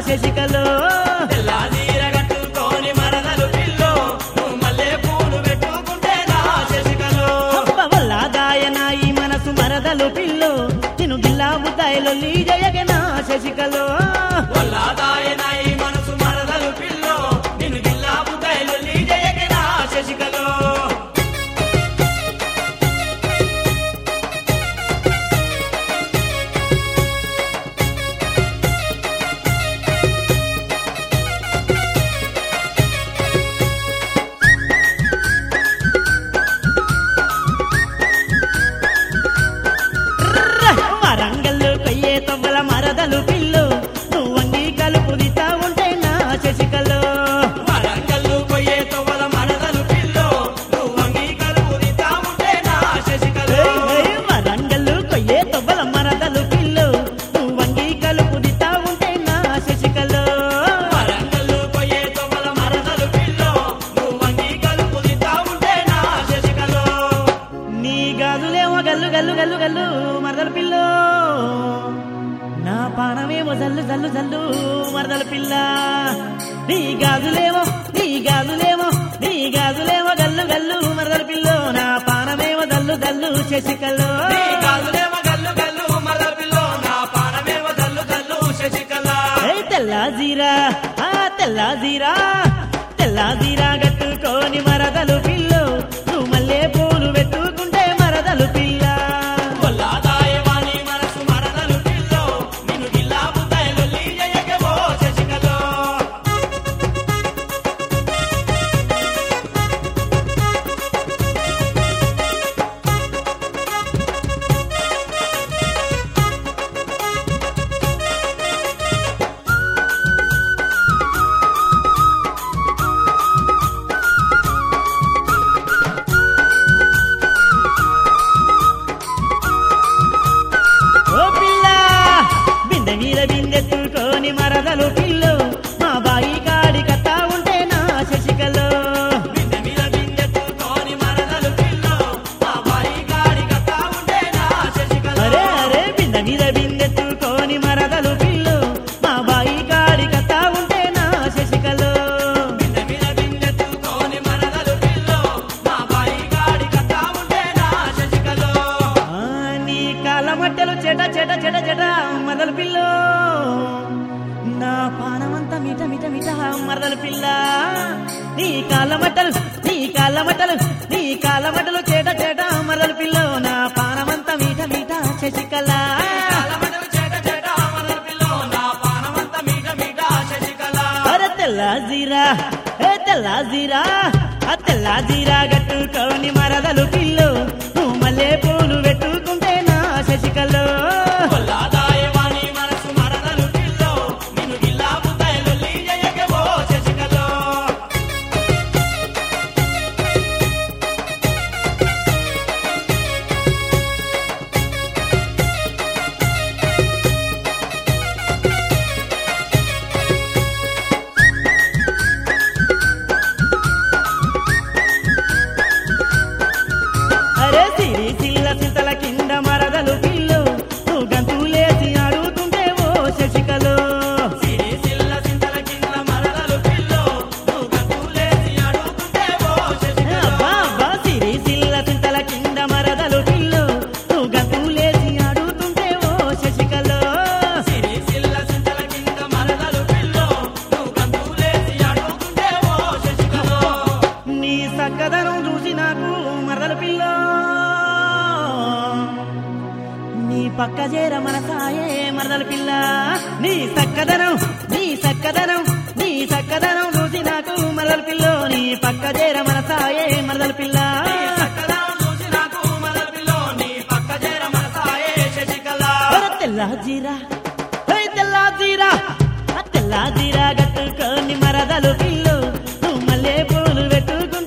శశికలో తెల్లాజీర కట్టుకొని మరదలు పిల్లో నువ్వు మల్లె పూలు పెట్టుకుంటే నా శశికలో వల్ల దాయనాయి మనసు మరదలు పిల్లు తిను గిల్లా బుద్దాయిలో జయగన శశికలో వల్లాదాయనై మనసు మరదలు పిల్లో నిన్ను జిల్లా బుద్ధైలు లీజయకి నా శశికలో వరంగల్లు కొయ్యే తొవ్వల మరదలు పిల్లు నువ్వు వంగి కలుపు దితా ఉంటే నా శశికలో వరంగల్లు కొయ్యే తొవ్వల మరదలు పిల్లో నువ్వు వంగి కలుపు దితా ఉంటే నా శశికలో ఏయ్, ఏయ్, వరంగల్లు కొయ్యే తొవ్వల మరదలు పిల్లు నువ్వు వంగి కలుపు దితా ఉంటే నా శశికలో వరంగల్లు కొయ్యే తొవ్వల మరదలు పిల్లో నువ్వు వంగి కలుపు దితా ఉంటే నా శశికలో నీ గాజులేమో గల్లు గల్లు గల్లు గల్లు మరదల పిల్లు నా పానమేమో జల్లు జల్లు జల్లు మరదల పిల్ల నీ గాజులేమో నీ గాజులేమో నీ గాజులేమో గల్లు గల్లు మరదల పిల్లు నా పానమేమో జల్లు జల్లు శశికలో నీ గాజులేమో గల్లు గల్లు మరదలు పిల్లో నా పానమేమో జల్లు జల్లు శశికళ ఏయ్ తెల్ల జీరా ఆ తెల్ల జీరా తెల్ల జీరా కట్టుకొని మరదలు పిల్లు నువ్వు మల్లె పూలు పెట్టుకుంటే మరదలు పిల్ల కొల్లాదాయవాణి మనసు మరదలు పిల్లో నిన్ను గిల్లా బుద్ధైలు లీజయకే ఓ శశికలో ఓ పిల్ల బిందె మీద బిందెత్తుకొని మరదలు పిల్లు మా బాయి కాడి కత్తా ఉంటే నా శశికలో బిందె మీద బిందెత్తుకొని మరదలు పిల్లో మా బాయి గాడి కథ ఉంటే నా శశికలో అరే అరే బిందె మీద బిందెత్తుకొని మరదలు పిల్లు మా బాయి కాడి కత్తా ఉంటే నా శశికలో బిందె మీద బిందెత్తుకొని మరదలు పిల్లో మా బాయి గాడి కథ ఉంటే నా శశికలో ఆ, నీ కాలమట్టెలు చెట చెట చెట చెట మరదలు పిల్లు నా పానమంతా మిట మిట మిట మరదలు పిల్ల నీ కాలమట్టలు నీ కాలమట్టలు నీ కాలమట్టలు చేట చేట మరదలు పిల్ల నా పానమంతా మిట మిట శశికళ కాలమడలు చేట చేట మరదలు పిల్లో నా పానమంతా మీట మీట శశికళ అరే తెల్ల జీరా ఏ తెల్ల జీరా ఆ తెల్ల జీరా గట్టుకొని మరదలు పిల్లు నువ్వు మల్లె పూలు పెట్టుకుంటే నా శశికలో కొల్లాదాయవాణి మనసు మరదలు పిల్లో నిన్ను గిల్లా బుద్ధైలు లీజయకే ఓ శశికలో అరే సిరి సిల్ల సింతల కింద మరదలు పిల్లు నువ్వు గంతులేసి అడుగుతుంటే ఓ శశికలో సిరిసిల్ల సింతల కింద మరదలు పిల్లో నువ్వు గతులేసి అడుగుతుంటే ఓ శశికలో అబ్బా అబ్బా సిరి సిల్ల సింతల కింద మరదలు పిల్లు నువ్వు గంతులేసి అడుగుతుంటే ఓ శశికలో సిరిసిల్ల సింతల కింద మరదలు పిల్లో నువ్వు గతులేసి అడుగుతుంటే ఓ శశికలో నీ సక్కదనం చూసి నాకు మరదలు పిల్ల నీ పక్క చేర మనసాయే మరదలు పిల్ల నీ సక్కదనం నీ సక్కదనం నీ సక్కదనం చూసి నాకు మరదలు పిల్ల నీ పక్క చేర మనసాయే మరదలు పిల్ల చక్కదనం చూసి నాకు మరదలు పిల్లో నీ పక్క చేర మనసాయే శశికళ ఒరే తెల్ల జీరా ఓయ్ తెల్ల జీరా ఆ తెల్ల జీరా కట్టుకొని మరదలు పిల్లు నువ్వు మల్లె పూలు పెట్టుకు